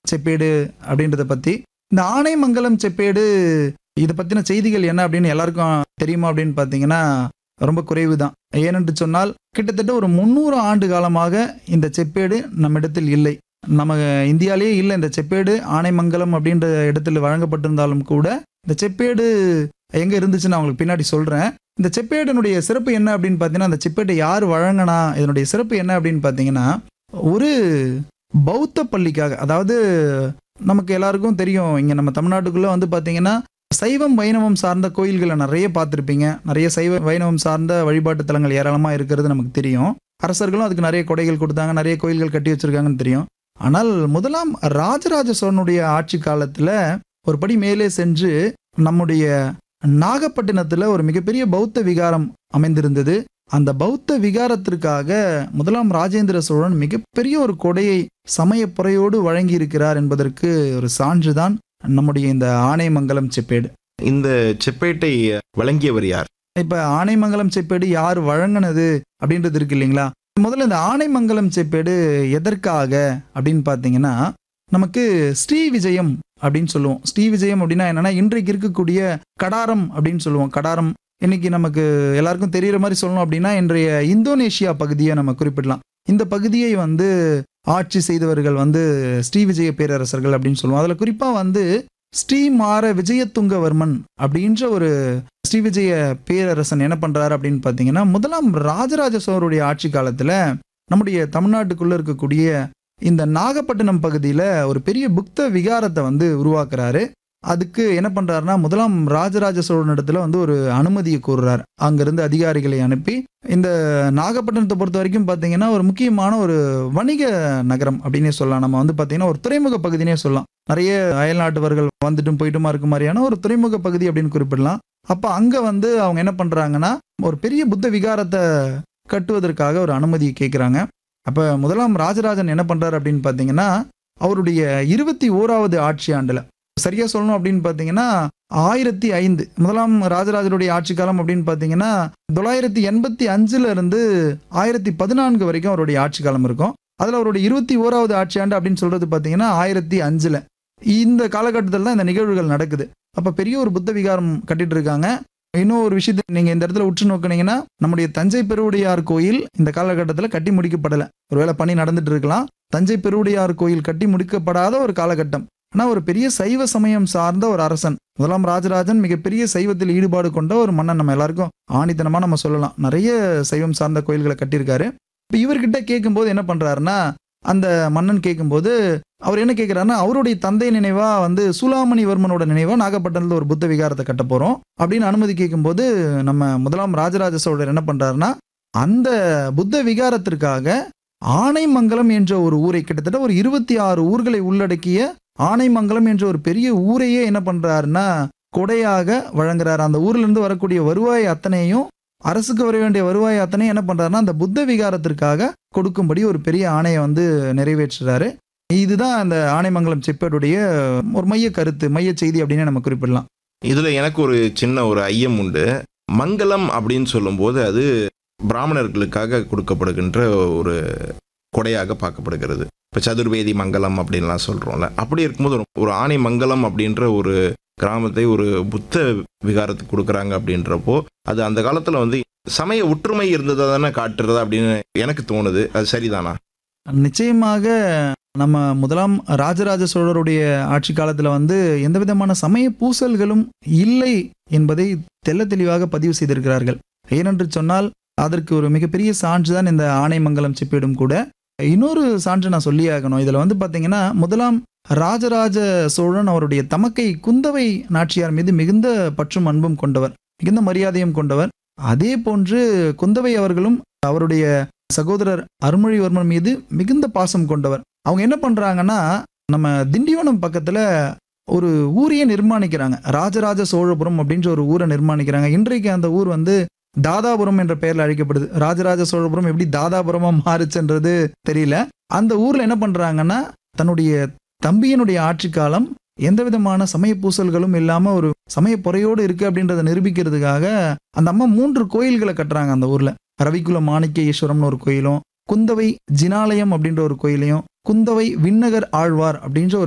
செப்பேடு அப்படின்றத பற்றி இந்த ஆனைமங்கலம் செப்பேடு இதை பற்றின செய்திகள் என்ன அப்படின்னு எல்லாருக்கும் தெரியுமா அப்படின்னு பார்த்தீங்கன்னா ரொம்ப குறைவு தான் ஏனென்று சொன்னால் கிட்டத்தட்ட ஒரு முந்நூறு ஆண்டு காலமாக இந்த செப்பேடு நம்மிடத்தில் இல்லை நம்ம இந்தியாவிலேயே இல்லை இந்த செப்பேடு ஆனைமங்கலம் அப்படின்ற இடத்துல வழங்கப்பட்டிருந்தாலும் கூட இந்த செப்பேடு எங்கே இருந்துச்சுன்னு நான் உங்களுக்கு பின்னாடி சொல்கிறேன் இந்த செப்பேடனுடைய சிறப்பு என்ன அப்படின்னு பார்த்தீங்கன்னா அந்த செப்பேட்டை யார் வழங்கினா இதனுடைய சிறப்பு என்ன அப்படின்னு பார்த்தீங்கன்னா ஒரு பௌத்த பள்ளிக்காக அதாவது நமக்கு எல்லாருக்கும் தெரியும் இங்கே நம்ம தமிழ்நாட்டுக்குள்ளே வந்து பார்த்தீங்கன்னா சைவம் வைணவம் சார்ந்த கோயில்களை நிறைய பார்த்துருப்பீங்க நிறைய சைவ வைணவம் சார்ந்த வழிபாட்டு தலங்கள் ஏராளமாக இருக்கிறது நமக்கு தெரியும் அரசர்களும் அதுக்கு நிறைய கொடைகள் கொடுத்தாங்க நிறைய கோயில்கள் கட்டி வச்சிருக்காங்கன்னு தெரியும் ஆனால் முதலாம் ராஜராஜ சோழனுடைய ஆட்சி காலத்தில் ஒரு படி மேலே சென்று நம்முடைய நாகப்பட்டினத்தில் ஒரு மிகப்பெரிய பௌத்த விகாரம் அமைந்திருந்தது அந்த பௌத்த விகாரத்திற்காக முதலாம் ராஜேந்திர சோழன் மிகப்பெரிய ஒரு கொடையை சமயப்புறையோடு வழங்கி இருக்கிறார் என்பதற்கு ஒரு சான்றுதான் நம்முடைய இந்த ஆனைமங்கலம் செப்பேடு இந்த செப்பேட்டை வழங்கியவர் யார் இப்ப ஆனைமங்கலம் செப்பேடு யார் வழங்கினது அப்படின்றது இருக்கு இல்லைங்களா முதல்ல இந்த ஆனைமங்கலம் செப்பேடு எதற்காக அப்படின்னு பார்த்தீங்கன்னா நமக்கு ஸ்ரீ விஜயம் அப்படின்னு சொல்லுவோம் ஸ்ரீ விஜயம் அப்படின்னா என்னன்னா இன்றைக்கு இருக்கக்கூடிய கடாரம் அப்படின்னு சொல்லுவோம் கடாரம் இன்னைக்கு நமக்கு எல்லாருக்கும் தெரியிற மாதிரி சொல்லணும் அப்படின்னா இன்றைய இந்தோனேஷியா பகுதியை நம்ம குறிப்பிடலாம் இந்த பகுதியை வந்து ஆட்சி செய்தவர்கள் வந்து ஸ்ரீ விஜய பேரரசர்கள் அப்படின்னு சொல்லுவோம் அதில் குறிப்பாக வந்து ஸ்ரீமார விஜயதுங்கவர்மன் அப்படின்ற ஒரு ஸ்ரீ விஜய பேரரசன் என்ன பண்றாரு அப்படின்னு பார்த்தீங்கன்னா முதலாம் ராஜராஜ சோழருடைய ஆட்சி காலத்தில் நம்முடைய தமிழ்நாட்டுக்குள்ள இருக்கக்கூடிய இந்த நாகப்பட்டினம் பகுதியில் ஒரு பெரிய புக்த விகாரத்தை வந்து உருவாக்குறாரு அதுக்கு என்ன பண்றாருன்னா முதலாம் ராஜராஜ சோழனிடத்துல வந்து ஒரு அனுமதியை கூறுறார் அங்கிருந்து அதிகாரிகளை அனுப்பி இந்த நாகப்பட்டினத்தை பொறுத்த வரைக்கும் பார்த்தீங்கன்னா ஒரு முக்கியமான ஒரு வணிக நகரம் அப்படின்னே சொல்லலாம் நம்ம வந்து பார்த்தீங்கன்னா ஒரு துறைமுக பகுதினே சொல்லலாம் நிறைய அயல்நாட்டவர்கள் வந்துட்டும் போயிட்டுமா இருக்க மாதிரியான ஒரு துறைமுக பகுதி அப்படின்னு குறிப்பிடலாம் அப்போ அங்கே வந்து அவங்க என்ன பண்ணுறாங்கன்னா ஒரு பெரிய புத்த விகாரத்தை கட்டுவதற்காக ஒரு அனுமதியை கேட்குறாங்க அப்போ முதலாம் ராஜராஜன் என்ன பண்ணுறாரு அப்படின்னு பார்த்தீங்கன்னா அவருடைய இருபத்தி ஓராவது ஆட்சி ஆண்டில் சரியாக சொல்லணும் அப்படின்னு பார்த்தீங்கன்னா ஆயிரத்தி ஐந்து முதலாம் ராஜராஜருடைய ஆட்சி காலம் அப்படின்னு பார்த்தீங்கன்னா தொள்ளாயிரத்தி எண்பத்தி அஞ்சுல இருந்து ஆயிரத்தி பதினான்கு வரைக்கும் அவருடைய ஆட்சி காலம் இருக்கும் அதில் அவருடைய இருபத்தி ஓராவது ஆட்சி ஆண்டு அப்படின்னு சொல்றது பார்த்தீங்கன்னா ஆயிரத்தி அஞ்சில் இந்த காலகட்டத்தில் தான் இந்த நிகழ்வுகள் நடக்குது அப்போ பெரிய ஒரு புத்த விகாரம் கட்டிட்டு இருக்காங்க இன்னும் ஒரு விஷயத்தை நீங்கள் இந்த இடத்துல உற்று நோக்கினீங்கன்னா நம்முடைய தஞ்சை பெருவுடையார் கோயில் இந்த காலகட்டத்தில் கட்டி முடிக்கப்படலை ஒருவேளை பணி நடந்துட்டு இருக்கலாம் தஞ்சை பெருவுடையார் கோயில் கட்டி முடிக்கப்படாத ஒரு காலகட்டம் ஆனால் ஒரு பெரிய சைவ சமயம் சார்ந்த ஒரு அரசன் முதலாம் ராஜராஜன் மிகப்பெரிய சைவத்தில் ஈடுபாடு கொண்ட ஒரு மன்னன் நம்ம எல்லாருக்கும் ஆணித்தனமாக நம்ம சொல்லலாம் நிறைய சைவம் சார்ந்த கோயில்களை கட்டியிருக்காரு இப்போ இவர்கிட்ட கேட்கும்போது என்ன பண்ணுறாருன்னா அந்த மன்னன் கேட்கும்போது அவர் என்ன கேட்குறாருன்னா அவருடைய தந்தை நினைவா வந்து சூலாமணிவர்மனோட நினைவா நாகப்பட்டினத்தில் ஒரு புத்த விகாரத்தை கட்ட போகிறோம் அப்படின்னு அனுமதி கேட்கும்போது நம்ம முதலாம் ராஜராஜ சோழர் என்ன பண்ணுறாருன்னா அந்த புத்த விகாரத்திற்காக ஆனைமங்கலம் என்ற ஒரு ஊரை கிட்டத்தட்ட ஒரு இருபத்தி ஆறு ஊர்களை உள்ளடக்கிய ஆனைமங்கலம் என்ற ஒரு பெரிய ஊரையே என்ன பண்றாருன்னா கொடையாக வழங்குறாரு அந்த ஊர்ல இருந்து வரக்கூடிய வருவாய் அத்தனையும் அரசுக்கு வர வேண்டிய வருவாய் அத்தனையும் என்ன பண்றாருன்னா அந்த புத்த விகாரத்திற்காக கொடுக்கும்படி ஒரு பெரிய ஆணையை வந்து நிறைவேற்றுறாரு இதுதான் அந்த ஆனைமங்கலம் செப்பேடுடைய ஒரு மைய கருத்து மைய செய்தி அப்படின்னு நம்ம குறிப்பிடலாம் இதுல எனக்கு ஒரு சின்ன ஒரு ஐயம் உண்டு மங்களம் அப்படின்னு சொல்லும்போது அது பிராமணர்களுக்காக கொடுக்கப்படுகின்ற ஒரு கொடையாக பார்க்கப்படுகிறது இப்போ சதுர்வேதி மங்கலம் அப்படின்லாம் சொல்கிறோம்ல அப்படி இருக்கும்போது ஒரு- ஒரு ஆணை மங்கலம் அப்படின்ற ஒரு கிராமத்தை ஒரு புத்த விகாரத்துக்கு கொடுக்குறாங்க அப்படின்றப்போ அது அந்த காலத்தில் வந்து சமய ஒற்றுமை இருந்ததை தானே காட்டுறது அப்படின்னு எனக்கு தோணுது அது சரிதானா நிச்சயமாக நம்ம முதலாம் ராஜராஜ சோழருடைய ஆட்சி காலத்தில் வந்து எந்த விதமான சமய பூசல்களும் இல்லை என்பதை தெள்ள தெளிவாக பதிவு செய்திருக்கிறார்கள் ஏனென்று சொன்னால் அதற்கு ஒரு மிகப்பெரிய சான்று தான் இந்த ஆனைமங்கலம் செப்பேடும் கூட இன்னொரு சான்று நான் சொல்லி ஆகணும் இதில் வந்து பார்த்தீங்கன்னா முதலாம் ராஜராஜ சோழன் அவருடைய தமக்கை குந்தவை நாச்சியார் மீது மிகுந்த பற்றும் அன்பும் கொண்டவர் மிகுந்த மரியாதையும் கொண்டவர் அதே போன்று குந்தவை அவர்களும் அவருடைய சகோதரர் அருள்மொழிவர்மன் மீது மிகுந்த பாசம் கொண்டவர் அவங்க என்ன பண்றாங்கன்னா நம்ம திண்டிவனம் பக்கத்துல ஒரு ஊரையே நிர்மாணிக்கிறாங்க ராஜராஜ சோழபுரம் அப்படின்ற ஒரு ஊரை நிர்மாணிக்கிறாங்க இன்றைக்கு அந்த ஊர் வந்து தாதாபுரம் என்ற பெயர்ல அழைக்கப்படுது ராஜராஜ சோழபுரம் எப்படி தாதாபுரமா மாறுச்சுன்றது தெரியல அந்த ஊர்ல என்ன பண்றாங்கன்னா தன்னுடைய தம்பியினுடைய ஆட்சி காலம் எந்த விதமான சமய பூசல்களும் இல்லாம ஒரு சமய பொறையோடு இருக்கு அப்படின்றத நிரூபிக்கிறதுக்காக அந்த அம்மா மூன்று கோயில்களை கட்டுறாங்க அந்த ஊர்ல ரவிக்குல மாணிக்க ஈஸ்வரம்னு ஒரு கோயிலும் குந்தவை ஜினாலயம் அப்படின்ற ஒரு கோயிலையும் குந்தவை விண்ணகர் ஆழ்வார் அப்படின்ற ஒரு